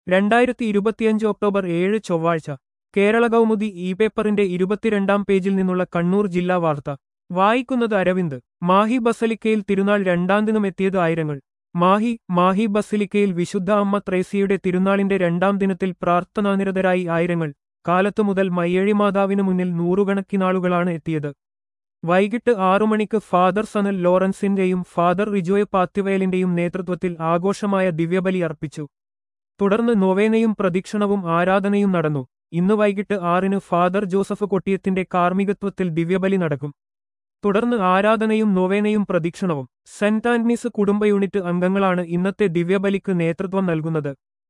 രണ്ടായിരത്തി ഇരുപത്തിയഞ്ച് ഒക്ടോബർ ഏഴ് ചൊവ്വാഴ്ച കേരള കൗമുദി ഇ പേപ്പറിന്റെ ഇരുപത്തിരണ്ടാം പേജിൽ നിന്നുള്ള കണ്ണൂർ ജില്ലാ വാർത്ത വായിക്കുന്നത് അരവിന്ദ് മാഹി ബസലിക്കയിൽ തിരുനാൾ രണ്ടാം ദിനം എത്തിയത് ആയിരങ്ങൾ മാഹി മാഹി ബസലിക്കയിൽ വിശുദ്ധ അമ്മ ത്രേസ്യയുടെ തിരുനാളിന്റെ രണ്ടാം ദിനത്തിൽ പ്രാർത്ഥനാനിരതരായി ആയിരങ്ങൾ കാലത്തു മുതൽ മയ്യഴി മാതാവിനു മുന്നിൽ നൂറുകണക്കിനാളുകളാണ് എത്തിയത് വൈകിട്ട് ആറു മണിക്ക് ഫാദർ സനൽ ലോറൻസിന്റെയും ഫാദർ റിജോയ് പാത്തിവയലിന്റെയും നേതൃത്വത്തിൽ ആഘോഷമായ ദിവ്യബലി അർപ്പിച്ചു തുടർന്ന് നൊവേനയും പ്രദക്ഷിണവും ആരാധനയും നടന്നു ഇന്ന് വൈകിട്ട് ആറിന് ഫാദർ ജോസഫ് കൊട്ടിയത്തിന്റെ കാർമ്മികത്വത്തിൽ ദിവ്യബലി നടക്കും തുടർന്ന് ആരാധനയും നൊവേനയും പ്രദക്ഷിണവും സെന്റ് ആന്റണീസ് കുടുംബ യൂണിറ്റ് അംഗങ്ങളാണ് ഇന്നത്തെ ദിവ്യബലിക്ക് നേതൃത്വം നൽകുന്നത്